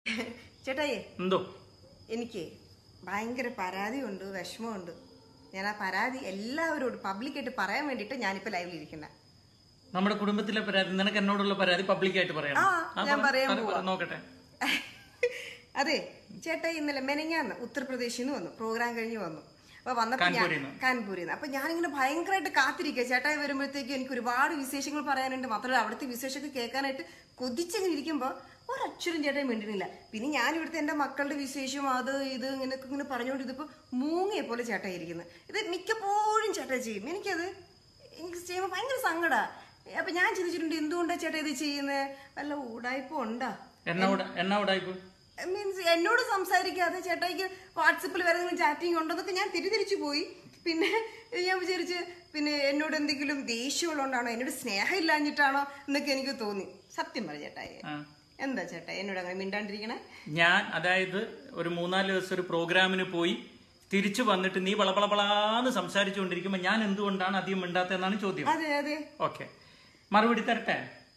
ചേട്ടായി എന്തോ എനിക്ക് ഭയങ്കര പരാതിയുണ്ട് വിഷമമുണ്ട് ഞാൻ ആ പരാതി എല്ലാവരോടും പബ്ലിക്കായിട്ട് പറയാൻ വേണ്ടിയിട്ട് ഞാനിപ്പോൾ ലൈവിൽ ഇരിക്കുന്ന നമ്മുടെ കുടുംബത്തിലെ പരാതി നിനക്ക് എന്നോടുള്ള പരാതി പബ്ലിക്കായിട്ട് പറയണം ആ, ആ, ഞാൻ പറ, പറയാൻ പറ, പോവാ. പറ, നോക്കട്ടെ അതെ ചേട്ടാ ഇന്നലെ മെനങ്ങാന്ന് ഉത്തർപ്രദേശിൽ നിന്ന് വന്നു പ്രോഗ്രാം കഴിഞ്ഞ് വന്നു അപ്പൊ വന്നപ്പോ ഞാൻ കാൺപൂരിന്ന്. കാൺപൂരിൽ നിന്ന് അപ്പൊ ഞാനിങ്ങനെ ഭയങ്കരമായിട്ട് കാത്തിരിക്കുക ചേട്ടായി വരുമ്പോഴത്തേക്ക് എനിക്ക് ഒരുപാട് വിശേഷങ്ങൾ പറയാനുണ്ട് മാത്രമല്ല അവിടുത്തെ വിശേഷമൊക്കെ കേൾക്കാനായിട്ട് കൊതിച്ചങ്ങനെ ഇരിക്കുമ്പോ ഒരക്ഷരം ചേട്ടായി മിണ്ടുന്നില്ല പിന്നെ ഞാൻ ഇവിടുത്തെ എന്റെ മക്കളുടെ വിശേഷം അത് ഇത് ഇങ്ങനെയൊക്കെ ഇങ്ങനെ പറഞ്ഞുകൊണ്ട് ഇതിപ്പോ മൂങ്ങിയെ പോലെ ചേട്ടായി ഇരിക്കുന്നത് ഇത് മിക്കപ്പോഴും ചേട്ടായി ചെയ്യും എനിക്കത് എനിക്ക് ചെയ്യുമ്പോൾ ഭയങ്കര സങ്കടാ അപ്പൊ ഞാൻ ചിന്തിച്ചിട്ടുണ്ട് എന്തുകൊണ്ടാ ചേട്ടാ ഇത് ചെയ്യുന്നത് വല്ല ഊടായ്പ ഉണ്ടാ എന്നോട് എന്നോടായിപ്പോ മീൻസ് എന്നോട് സംസാരിക്കാതെ ചേട്ടായിക്ക് വാട്സപ്പിൽ വേറെ എന്തെങ്കിലും ചാറ്റിംഗ് ഉണ്ടോ എന്നൊക്കെ ഞാൻ തിരിതിരിച്ചു പോയി പിന്നെ ഞാൻ വിചാരിച്ച് പിന്നെ എന്നോട് എന്തെങ്കിലും ദേഷ്യമുള്ളതുകൊണ്ടാണോ എന്നോട് സ്നേഹം ഇല്ലാഞ്ഞിട്ടാണോ എന്നൊക്കെ എനിക്ക് തോന്നി സത്യം പറ ചേട്ടായി ആ. എന്താ ചേട്ടായി എന്നോട് അങ്ങനെ മിണ്ടാണ്ടിരിക്കണേ ഞാൻ അതായത് ഒരു മൂന്നാല് ദിവസം ഒരു പ്രോഗ്രാമിന് പോയി തിരിച്ചു വന്നിട്ട് നീ വളപളപളാന്ന് സംസാരിച്ചുകൊണ്ടിരിക്കുമ്പോ ഞാൻ എന്തുകൊണ്ടാണ് അധികം മിണ്ടാത്തതെന്നാണ് ചോദ്യം അതെ അതെ ഓക്കെ മറുപടി തരട്ടെ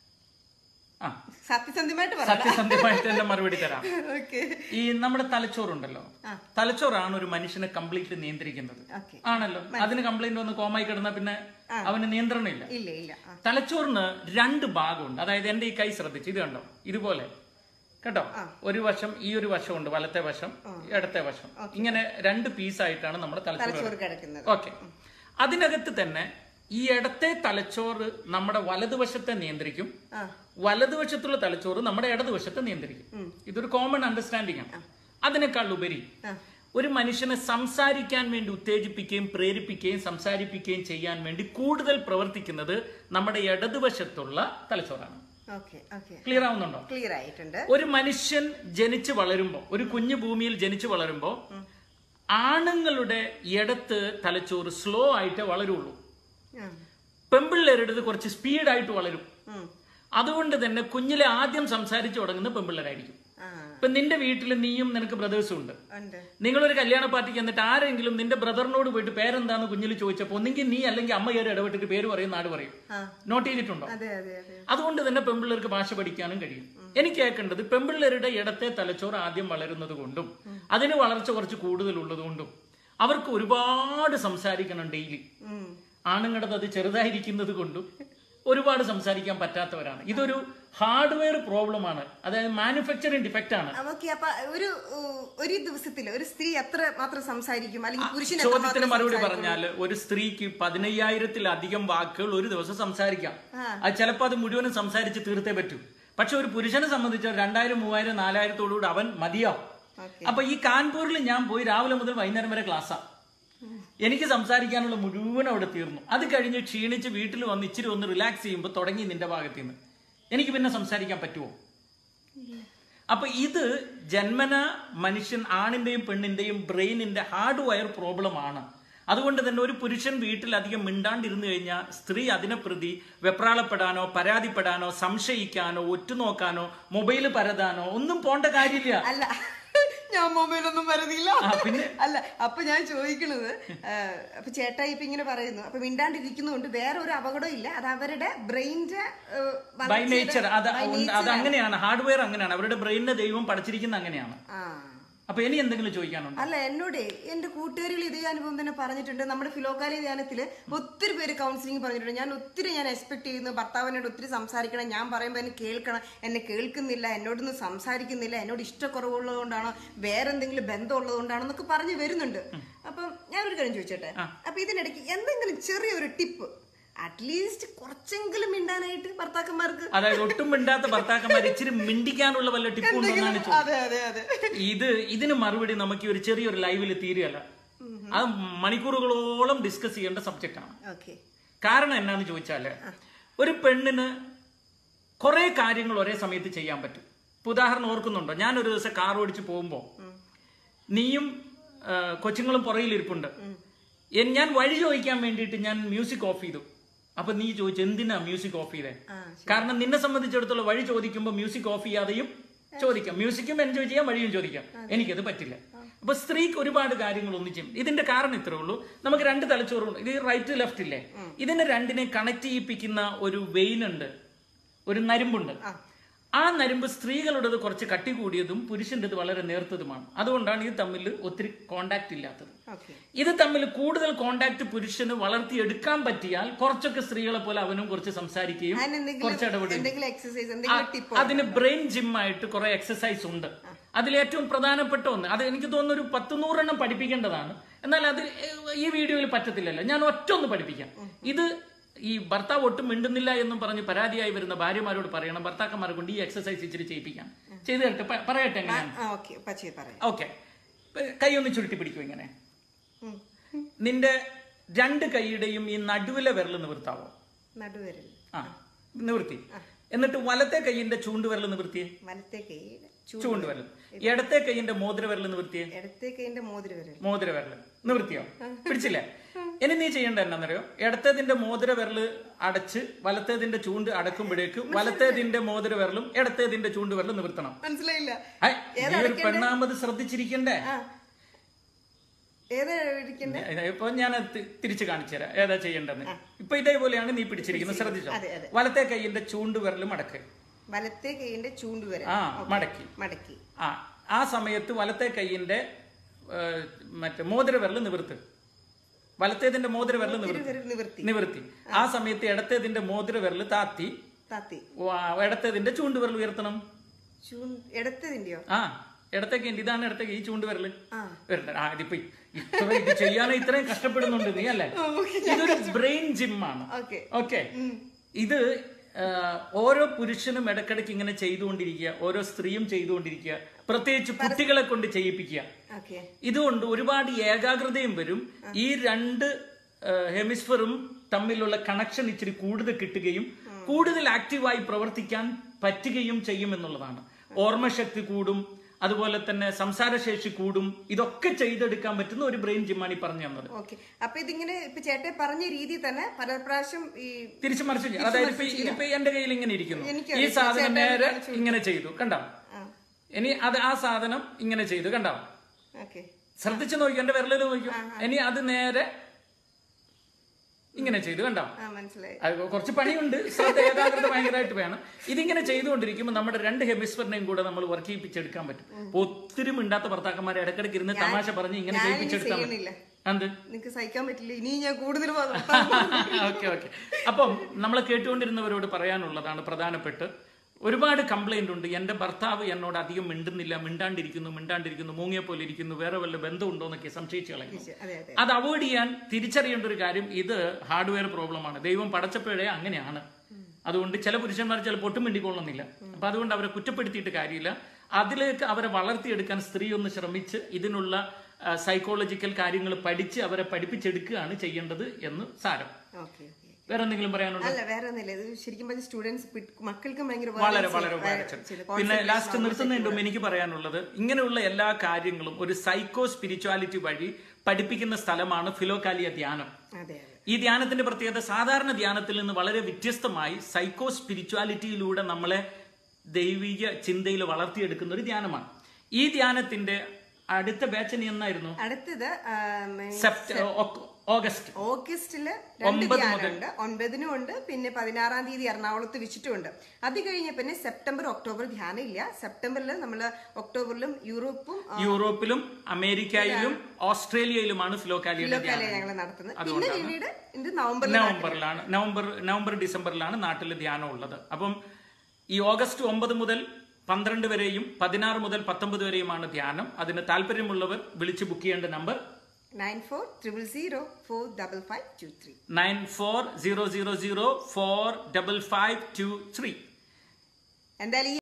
ആ സത്യസന്ധമായിട്ട് പറ സത്യസന്ധമായിട്ട് എന്റെ മറുപടി തരാം ഓക്കെ ഈ നമ്മുടെ തലച്ചോറുണ്ടല്ലോ ആ. തലച്ചോറാണ് ഒരു മനുഷ്യനെ കംപ്ലീറ്റ് നിയന്ത്രിക്കുന്നത് ഓക്കെ ആണല്ലോ അതിന് കംപ്ലൈന്റ് വന്ന് കോമായി കിടന്ന പിന്നെ അവന് നിയന്ത്രണമില്ല ഇല്ല ഇല്ല ആ. തലച്ചോറിന് രണ്ട് ഭാഗമുണ്ട് അതായത് എന്റെ ഈ കൈ ശ്രദ്ധിച്ച് ഇത് കണ്ടോ ഇതുപോലെ കേട്ടോ ഒരു വശം ഈ ഒരു വശമുണ്ട് വലത്തെ വശം ഇടത്തെ വശം ഇങ്ങനെ രണ്ട് പീസായിട്ടാണ് നമ്മുടെ തലച്ചോറ് തലച്ചോറ് കിടക്കുന്നത് ഓക്കെ അതിനകത്ത് തന്നെ ഈ ഇടത്തെ തലച്ചോറ് നമ്മുടെ വലതുവശത്തെ നിയന്ത്രിക്കും ആ വലതുവശത്തുള്ള തലച്ചോറ് നമ്മുടെ ഇടതുവശത്തെ നിയന്ത്രിക്കും ഇതൊരു കോമൺ അണ്ടർസ്റ്റാൻഡിംഗ് ആണ് അതിനേക്കാൾ ഉപരി ആ. ഒരു മനുഷ്യനെ സംസാരിക്കാൻ വേണ്ടി ഉത്തേജിപ്പിക്കുകയും പ്രേരിപ്പിക്കുകയും സംസാരിപ്പിക്കുകയും ചെയ്യാൻ വേണ്ടി കൂടുതൽ പ്രവർത്തിക്കുന്നത് നമ്മുടെ ഇടതുവശത്തുള്ള തലച്ചോറാണ് ഓക്കെ ഓക്കെ ക്ലിയർ ആവുന്നുണ്ടോ ക്ലിയർ ആയിട്ടുണ്ട് ഒരു മനുഷ്യൻ ജനിച്ചു വളരുമ്പോൾ ഒരു കുഞ്ഞു ഭൂമിയിൽ ജനിച്ചു വളരുമ്പോൾ ആണുങ്ങളുടെ ഇടത്ത് തലച്ചോറ് സ്ലോ ആയിട്ട് വളരുള്ളൂ ആ. പെമ്പിള്ളേരുടേത് കുറച്ച് സ്പീഡായിട്ട് വളരും ഉം. അതുകൊണ്ട് തന്നെ കുഞ്ഞിലെ ആദ്യം സംസാരിച്ചു തുടങ്ങുന്ന പെമ്പിള്ളേരായിരിക്കും ആ ഇപ്പൊ നിന്റെ വീട്ടിൽ നീയും നിനക്ക് ബ്രദേഴ്സും ഉണ്ട് ഉണ്ട് നിങ്ങളൊരു കല്യാണ പാർട്ടിക്ക് എന്നിട്ട് ആരെങ്കിലും നിന്റെ ബ്രദറിനോട് പോയിട്ട് പേരെന്താന്ന് കുഞ്ഞിൽ ചോദിച്ചപ്പോൾ ഒന്നെങ്കിൽ നീ അല്ലെങ്കിൽ അമ്മ കയറി ഇടപെട്ടിട്ട് പേര് പറയും നാട് പറയും ആ നോട്ട് ചെയ്തിട്ടുണ്ടോ അതെ അതെ അതെ അതുകൊണ്ട് തന്നെ പെമ്പിള്ളേർക്ക് ഭാഷ പഠിക്കാനും കഴിയും എനിക്ക് കേൾക്കേണ്ടത് പെമ്പിള്ളേരുടെ ഇടത്തെ തലച്ചോറ് ആദ്യം വളരുന്നത് കൊണ്ടും അതിന് വളർച്ച കുറച്ച് കൂടുതലുള്ളത് കൊണ്ടും അവർക്ക് ഒരുപാട് സംസാരിക്കണം ഡെയിലി ഉം. ആണുങ്ങളുടെ അത് ചെറുതായിരിക്കുന്നത് കൊണ്ടും ഒരുപാട് സംസാരിക്കാൻ പറ്റാത്തവരാണ് ഇതൊരു ഹാർഡ്വെയർ പ്രോബ്ലമാണ് അതായത് മാനുഫാക്ചറിങ് ഡിഫക്റ്റ് ആണ് ഓക്കെ അപ്പൊ ഒരു ഉ- ഒരു ദിവസത്തിൽ ഒരു സ്ത്രീ എത്ര മാത്രം സംസാരിക്കും അല്ലെങ്കിൽ പുരുഷൻ എത്ര ചോദ്യത്തിന് മാത്രം മറുപടി സംസാരിക്കും? പറഞ്ഞാൽ ഒരു സ്ത്രീക്ക് പതിനയ്യായിരത്തിലധികം വാക്കുകൾ ഒരു ദിവസം സംസാരിക്കാം ആ. അത് ചിലപ്പോൾ അത് മുഴുവനും സംസാരിച്ച് തീർത്തേ പറ്റൂ പക്ഷെ ഒരു പുരുഷനെ സംബന്ധിച്ച് രണ്ടായിരം മൂവായിരം നാലായിരത്തോടുകൂടി അവൻ മതിയാവും ഓക്കെ അപ്പൊ ഈ കാൺപൂരിൽ ഞാൻ പോയി രാവിലെ മുതൽ വൈകുന്നേരം വരെ ക്ലാസ്സാ എനിക്ക് സംസാരിക്കാനുള്ള മുഴുവൻ അവിടെ തീർന്നു അത് കഴിഞ്ഞ് ക്ഷീണിച്ച് വീട്ടിൽ വന്ന് ഇച്ചിരി ഒന്ന് റിലാക്സ് ചെയ്യുമ്പോൾ തുടങ്ങി നിന്റെ ഭാഗത്ത് നിന്ന് എനിക്ക് പിന്നെ സംസാരിക്കാൻ പറ്റുമോ അപ്പൊ ഇത് ജന്മന മനുഷ്യൻ ആണിന്റെയും പെണ്ണിന്റെയും ബ്രെയിനിന്റെ ഹാർഡ് വയർ പ്രോബ്ലം ആണ് അതുകൊണ്ട് തന്നെ ഒരു പുരുഷൻ വീട്ടിൽ അധികം മിണ്ടാണ്ടിരുന്നു കഴിഞ്ഞാൽ സ്ത്രീ അതിനെ പ്രതി വെപ്രാളപ്പെടാനോ പരാതിപ്പെടാനോ സംശയിക്കാനോ ഒറ്റുനോക്കാനോ മൊബൈൽ പരതാനോ ഒന്നും പോണ്ട കാര്യമില്ല അല്ല ഞാൻ മൊബൈലൊന്നും വരുന്നില്ല ആ, പിന്നെ അല്ല അപ്പൊ ഞാൻ ചോദിക്കണത് ആ, അപ്പൊ ചേട്ടായി ഇപ്പൊ ഇങ്ങനെ പറയുന്നു അപ്പൊ മിണ്ടാണ്ടിരിക്കുന്നതുകൊണ്ട് വേറെ ഒരു അപകടം ഇല്ല അത് അവരുടെ ബ്രെയിനിന്റെ ബൈ നേച്ചർ അത് അത് അങ്ങനെയാണ് ഹാർഡ്വെയർ അങ്ങനെയാണ് അവരുടെ ബ്രെയിനിനെ ദൈവം പഠിച്ചിരിക്കുന്ന അങ്ങനെയാണ് ആ അപ്പൊ ഇനി എന്തെങ്കിലും ചോദിക്കാനുണ്ടോ അല്ല എന്നോട് എന്റെ കൂട്ടുകാരികൾ ഇതേ അനുഭവം തന്നെ പറഞ്ഞിട്ടുണ്ട് നമ്മുടെ ഫിലോകാലി ധ്യാനത്തില് ഒത്തിരി പേര് കൗൺസിലിംഗ് പറഞ്ഞിട്ടുണ്ട് ഞാൻ ഒത്തിരി ഞാൻ എക്സ്പെക്ട് ചെയ്യുന്നു ഭർത്താവിനോട് ഒത്തിരി സംസാരിക്കണം ഞാൻ പറയുമ്പോൾ എന്നെ കേൾക്കണം എന്നെ കേൾക്കുന്നില്ല എന്നോടൊന്നും സംസാരിക്കുന്നില്ല എന്നോട് ഇഷ്ടക്കുറവുള്ളതുകൊണ്ടാണോ വേറെ എന്തെങ്കിലും ബന്ധം ഉള്ളതുകൊണ്ടാണോ എന്നൊക്കെ പറഞ്ഞു വരുന്നുണ്ട് അപ്പം ഞാനൊരു കാര്യം ചോദിച്ചോട്ടെ അപ്പൊ ഇതിനിടയ്ക്ക് എന്തെങ്കിലും ചെറിയൊരു ടിപ്പ് അറ്റ്ലീസ്റ്റ് കുറച്ചെങ്കിലും മിണ്ടാനായിട്ട് ഭർത്താക്കന്മാർക്ക് അതായത് ഒട്ടും മിണ്ടാത്ത ഭർത്താക്കന്മാർ ഇച്ചിരി മിണ്ടിക്കാനുള്ള വല്ല ടിപ്പ് ഉണ്ടെന്നാണ് ചോദിച്ചത് അതെ അതെ അതെ ഇത് ഇതിന് മറുപടി നമുക്ക് ഈ ഒരു ചെറിയൊരു ലൈവിൽ തീരുകയല്ല അത് മണിക്കൂറുകളോളം ഡിസ്കസ് ചെയ്യേണ്ട സബ്ജക്റ്റ് ആണ് ഓക്കെ കാരണം എന്നാന്ന് ചോദിച്ചാല് ഒരു പെണ്ണിന് കുറെ കാര്യങ്ങൾ ഒരേ സമയത്ത് ചെയ്യാൻ പറ്റും ഇപ്പൊ ഉദാഹരണം ഓർക്കുന്നുണ്ടോ ഞാൻ ഒരു ദിവസം കാർ ഓടിച്ച് പോകുമ്പോ നീയും ആ, കൊച്ചുങ്ങളും പുറകിലിരിപ്പുണ്ട് എൻ- ഞാൻ വഴി ചോദിക്കാൻ വേണ്ടിയിട്ട് ഞാൻ മ്യൂസിക് ഓഫ് ചെയ്തു അപ്പൊ നീ ചോദിച്ചു എന്തിനാ മ്യൂസിക് ഓഫ് ചെയ്തേ ആ കാരണം നിന്നെ സംബന്ധിച്ചിടത്തോളം വഴി ചോദിക്കുമ്പോൾ മ്യൂസിക് ഓഫ് ചെയ്യാതെയും ചോദിക്കാം മ്യൂസിക്കും എൻജോയ് ചെയ്യാം വഴിയും ചോദിക്കാം എനിക്കത് പറ്റില്ല അപ്പൊ സ്ത്രീക്ക് ഒരുപാട് കാര്യങ്ങൾ ഒന്നിച്ചും ഇതിന്റെ കാരണം ഇത്രേ ഉള്ളൂ നമുക്ക് രണ്ട് തലച്ചോറുണ്ട് ഇത് റൈറ്റ് ലെഫ്റ്റ് ഇല്ലേ ഇതിനെ രണ്ടിനെ കണക്ട് ചെയ്യിപ്പിക്കുന്ന ഒരു വെയിൻ ഉണ്ട് ഒരു നരമ്പുണ്ട് ആ നരമ്പ് സ്ത്രീകളുടേത് കുറച്ച് കട്ടി കൂടിയതും പുരുഷൻ്റെത് വളരെ നേർത്തതുമാണ് അതുകൊണ്ടാണ് ഇത് തമ്മിൽ ഒത്തിരി കോണ്ടാക്ട് ഇല്ലാത്തത് ഓക്കെ ഇത് തമ്മിൽ കൂടുതൽ കോണ്ടാക്ട് പുരുഷന് വളർത്തിയെടുക്കാൻ പറ്റിയാൽ കുറച്ചൊക്കെ സ്ത്രീകളെ പോലെ അവനും കുറച്ച് സംസാരിക്കുകയും അതിന് എന്തെങ്കിലും കുറച്ച് ഇടപെടുകയും എന്തെങ്കിലും എക്സസൈസ് എന്തെങ്കിലും ടിപ്പ് അതിന് ബ്രെയിൻ ജിം ആയിട്ട് കുറെ എക്സസൈസ് ഉണ്ട് അതിൽ ഏറ്റവും പ്രധാനപ്പെട്ട ഒന്ന് അത് എനിക്ക് തോന്നുന്നു ഒരു പത്ത് നൂറെണ്ണം പഠിപ്പിക്കേണ്ടതാണ് എന്നാൽ അത് ഈ വീഡിയോയിൽ പറ്റത്തില്ലല്ലോ ഞാൻ ഒറ്റ ഒന്ന് പഠിപ്പിക്കാം ഇത് ഈ ഭർത്താവ് ഒട്ടും മിണ്ടുന്നില്ല എന്നും പറഞ്ഞ് പരാതിയായി വരുന്ന ഭാര്യമാരോട് പറയണം ഭർത്താക്കന്മാരെ കൊണ്ട് ഈ എക്സസൈസ് ഇച്ചിരി ചെയ്യിപ്പിക്കാം ചെയ്തു തരട്ടെ പ- പറയട്ടെ എങ്ങനെയാണ് ആ ഓക്കെ പച്ചയെ പറയാം ഓക്കെ കൈ ഒന്ന് ചുരുട്ടി പിടിക്കും ഇങ്ങനെ ഉം. നിന്റെ രണ്ട് കൈയുടെയും ഈ നടുവിലെ വിരൽ നിവർത്താവോ നടുവരൽ ആ നിവൃത്തി എന്നിട്ട് വലത്തെ കൈയിന്റെ ചൂണ്ടുവിരൽ നിവൃത്തിയേ വലത്തെ കൈയുടെ ചൂ ചൂണ്ടുവിരൽ ഇടത്തെ കൈയിന്റെ മോതിരവിരൽ നിവൃത്തിയേ ഇടത്തെ കൈന്റെ മോതിരവിരൽ മോതിരവിരൽ നിവൃത്തിയോ പിടിച്ചില്ലേ ഇനി നീ ചെയ്യേണ്ട എന്നാന്നറിയോ ഇടത്തേതിന്റെ മോതിരവിരൽ അടച്ച് വലത്തേതിന്റെ ചൂണ്ട് അടക്കുമ്പോഴേക്ക് വലത്തേതിന്റെ മോതിരവിരലും ഇടത്തേതിന്റെ ചൂണ്ടുവിരലും നിവർത്തണം മനസ്സിലായില്ല ഹൈ, നീ ഒരു പെണ്ണാമത് ശ്രദ്ധിച്ചിരിക്കണ്ടേ ആ ഏതാ ഇരിക്കണ്ടേ ഇപ്പൊ ഞാൻ തിരിച്ചു കാണിച്ചു തരാം ഏതാ ചെയ്യേണ്ടതെന്ന് ഇപ്പൊ ഇതേപോലെയാണ് നീ പിടിച്ചിരിക്കുന്നത് ശ്രദ്ധിച്ചോ അതെ, അതെ. വലത്തെ കൈയിന്റെ ചൂണ്ടുവിരലും അടക്ക് വലത്തെ കൈന്റെ ചൂണ്ടുവരൽ ആ മടക്കി മടക്കി ആ ആ സമയത്ത് വലത്തെ കൈയിന്റെ ഏ, മറ്റേ മോതിരവിരൽ നിവർത്ത് വലത്തേതിന്റെ മോതിരവിരൽ നിവർത്തി തിരുവരൽ നിവർത്തി നിവർത്തി ആ സമയത്ത് ഇടത്തേതിന്റെ മോതിരവിരൽ താത്തി താത്തി വാ- ഇടത്തേതിന്റെ ചൂണ്ടുവിരൽ ഉയർത്തണം ചൂ ഇടത്തതിന്റെയോ ആ ഇടത്തെ കൈ ഇതാണ് ഇടത്തെ കൈ ഈ ചൂണ്ടുവിരൽ ആ വരണ്ട ആ ഇതിപ്പോ ഇത്ര ഇത് ചെയ്യാൻ ഇത്രയും കഷ്ടപ്പെടുന്നുണ്ട് നീ അല്ലേ ഇതൊരു ബ്രെയിൻ ജിമ്മാണ് ഓക്കെ ഓക്കെ ഇത് ആ, ഓരോ പുരുഷനും ഇടക്കിടയ്ക്ക് ഇങ്ങനെ ചെയ്തുകൊണ്ടിരിക്കുക ഓരോ സ്ത്രീയും ചെയ്തുകൊണ്ടിരിക്കുക പ്രത്യേകിച്ച് കുട്ടികളെ കൊണ്ട് ചെയ്യിപ്പിക്കുക ഓക്കെ ഇതുകൊണ്ട് ഒരുപാട് ഏകാഗ്രതയും വരും ഈ രണ്ട് ഹെമിസ്ഫറും തമ്മിലുള്ള കണക്ഷൻ ഇച്ചിരി കൂടുതൽ കിട്ടുകയും കൂടുതൽ ആക്റ്റീവായി പ്രവർത്തിക്കാൻ പറ്റുകയും ചെയ്യുമെന്നുള്ളതാണ് ഓർമ്മശക്തി കൂടും അതുപോലെ തന്നെ സംസാരശേഷി കൂടും ഇതൊക്കെ ചെയ്തെടുക്കാൻ പറ്റുന്ന ഒരു ബ്രെയിൻ ജിമ്മാണ് ഈ പറഞ്ഞു തന്നത് ഓക്കെ അപ്പൊ ഇതിങ്ങനെ ഇപ്പൊ ചേട്ടൻ പറഞ്ഞ രീതി തന്നെ പല പ്രാവശ്യം ഈ തിരിച്ചു മറിച്ച് ചെയ്യാം. അതായത് ഇപ്പൊ ഇതിപ്പോ എന്റെ കയ്യിൽ ഇങ്ങനെ ഇരിക്കുന്നു എനിക്കറിയാം. ഈ സാധനം നേരെ ഇങ്ങനെ ചെയ്തു കണ്ടോ ആ ഇനി അത് ആ സാധനം ഇങ്ങനെ ചെയ്തു കണ്ടോ ഓക്കെ ശ്രദ്ധിച്ചു നോക്കിയോ എന്റെ വിരലിൽ നോക്കിയോ ഇനി അത് നേരെ ഇങ്ങനെ ചെയ്തു കണ്ടോ ആ മനസ്സിലായി അത് കുറച്ച് പണിയുണ്ട് ശ്രദ്ധ ഏകാഗ്രത ഭയങ്കരമായിട്ട് വേണം ഇതിങ്ങനെ ചെയ്തുകൊണ്ടിരിക്കുമ്പോൾ നമ്മുടെ രണ്ട് ഹെമിസ്ഫറിനെയും കൂടെ നമ്മൾ വർക്ക് ചെയ്യിപ്പിച്ചെടുക്കാൻ പറ്റും അപ്പൊ ഒത്തിരി മിണ്ടാത്ത ഭർത്താക്കന്മാരെ ഇടയ്ക്കിടയ്ക്ക് ഇരുന്ന് തമാശ പറഞ്ഞ് ഇങ്ങനെ ഞാനിനി ചെയ്യിപ്പിച്ചെടുക്കാൻ പറ്റും ചെയ്യണില്ല എന്ത് നിങ്ങക്ക് സഹിക്കാൻ പറ്റില്ല ഇനി ഞാൻ കൂടുതൽ ഓക്കെ ഓക്കെ അപ്പം നമ്മൾ കേട്ടുകൊണ്ടിരുന്നവരോട് പറയാനുള്ളതാണ് പ്രധാനപ്പെട്ട് ഒരുപാട് കംപ്ലൈന്റ് ഉണ്ട് എന്റെ ഭർത്താവ് എന്നോട് അധികം മിണ്ടുന്നില്ല മിണ്ടാണ്ടിരിക്കുന്നു മിണ്ടാണ്ടിരിക്കുന്നു മൂങ്ങിയെ പോലെ ഇരിക്കുന്നു വേറെ വല്ല ബന്ധമുണ്ടോ എന്നൊക്കെ സംശയിച്ചു കളയുന്നു അതെ അതെ അത് അവോയ്ഡ് ചെയ്യാൻ തിരിച്ചറിയേണ്ട ഒരു കാര്യം ഇത് ഹാർഡ്വെയർ പ്രോബ്ലമാണ് ദൈവം പടച്ചപ്പോഴേ അങ്ങനെയാണ് അതുകൊണ്ട് ചില പുരുഷന്മാർ ചിലപ്പോൾ ഒട്ടും മിണ്ടിക്കൊള്ളുന്നില്ല അപ്പൊ അതുകൊണ്ട് അവരെ കുറ്റപ്പെടുത്തിയിട്ട് കാര്യമില്ല അതിലേക്ക് അവരെ വളർത്തിയെടുക്കാൻ സ്ത്രീ ഒന്ന് ശ്രമിച്ച് ഇതിനുള്ള സൈക്കോളജിക്കൽ കാര്യങ്ങൾ പഠിച്ച് അവരെ പഠിപ്പിച്ചെടുക്കുകയാണ് ചെയ്യേണ്ടത് എന്ന് സാരം ഓക്കെ ഓക്കെ വേറെ എന്തെങ്കിലും പറയാനുണ്ടോ അല്ല വേറെ ഒന്നുമില്ല ഇത് ശരിക്കും പറഞ്ഞ സ്റ്റുഡൻസ് മക്കൾക്കും ഭയങ്കര വളരെ violence, വളരെ വയ- ഉപകാരിച്ചു ചില പിന്നെ concentration ലാസ്റ്റ് ആവുമ്പോൾ നിർത്തുന്നതിന് എനിക്ക് പറയാനുള്ളത് ഇങ്ങനെയുള്ള എല്ലാ കാര്യങ്ങളും ഒരു സൈക്കോ സ്പിരിച്വാലിറ്റി വഴി പഠിപ്പിക്കുന്ന സ്ഥലമാണ് ഫിലോകാലിയ ധ്യാനം അതെ അതെ ഈ ധ്യാനത്തിന്റെ പ്രത്യേകത സാധാരണ ധ്യാനത്തിൽ നിന്ന് വളരെ വ്യത്യസ്തമായി സൈക്കോ സ്പിരിച്വാലിറ്റിയിലൂടെ നമ്മളെ ദൈവിക ചിന്തയിൽ വളർത്തിയെടുക്കുന്ന ഒരു ധ്യാനമാണ് ഈ ധ്യാനത്തിന്റെ അടുത്ത ബാച്ച് ഇനി എന്നായിരുന്നു അടുത്തത് സെപ്റ്റ് ഓഗസ്റ്റ് ഓഗസ്റ്റില് രണ്ട് ധ്യാനമുണ്ട് ഒൻപതിനും ഉണ്ട് പിന്നെ പതിനാറാം തീയതി എറണാകുളത്ത് വെച്ചിട്ടുമുണ്ട് അത് കഴിഞ്ഞ പിന്നെ സെപ്റ്റംബർ ഒക്ടോബർ ധ്യാനം ഇല്ല സെപ്റ്റംബറിൽ നമ്മൾ ഒക്ടോബറിലും യൂറോപ്പും ആ, യൂറോപ്പിലും അമേരിക്കയിലും ഓസ്ട്രേലിയയിലുമാണ് ഫിലോകാലിയുടെ ധ്യാനം ലോകാലയ ഞങ്ങൾ നടത്തുന്നത് പിന്നെ പിന്നീട് ഇത് നവംബറിൽ നവംബറിലാണ് നവംബർ നവംബർ ഡിസംബറിലാണ് നാട്ടിൽ ധ്യാനം ഉള്ളത് അപ്പം ഈ ഓഗസ്റ്റ് ഒമ്പത് മുതൽ പന്ത്രണ്ട് വരെയും പതിനാറ് മുതൽ പത്തൊമ്പത് വരെയുമാണ് ധ്യാനം അതിന് താല്പര്യമുള്ളവർ വിളിച്ച് ബുക്ക് ചെയ്യേണ്ട number nine four triple zero four double five two three nine four zero zero zero four double five two three എന്തായാലും ഈ